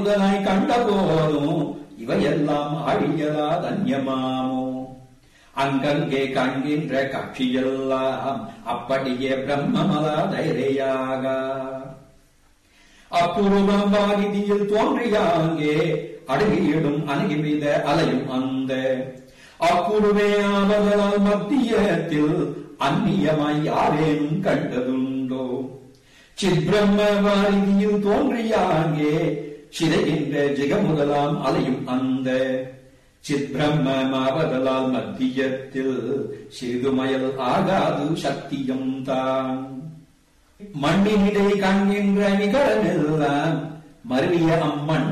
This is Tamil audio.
முதலாய் கண்ட போதும் இவையெல்லாம் ஆழியலா தன்யமாமோ அங்கங்கே காண்கின்ற காட்சியெல்லாம் அப்படியே பிரம்மமலா தைரையாக அப்புருவம் வாரிதியில் தோன்றியாங்கே அடங்கியிடும் அணுகிவித அலையும் அந்த அப்புருவே ஆவதலால் மத்தியத்தில் அந்நியமாய் யாரேனும் கண்டதுண்டோ சித்பிரம்ம வாரிதியில் தோன்றியாங்கே சிதைகின்ற ஜெகமுதலாம் அலையும் அந்த சித்பிரம்மமாவதலால் மத்தியத்தில் சிறுமயல் ஆகாது சக்தியும் தான் மண்ணினிடை காண்கின்ற நிகழமெல்லாம் மருவிய அம்மண்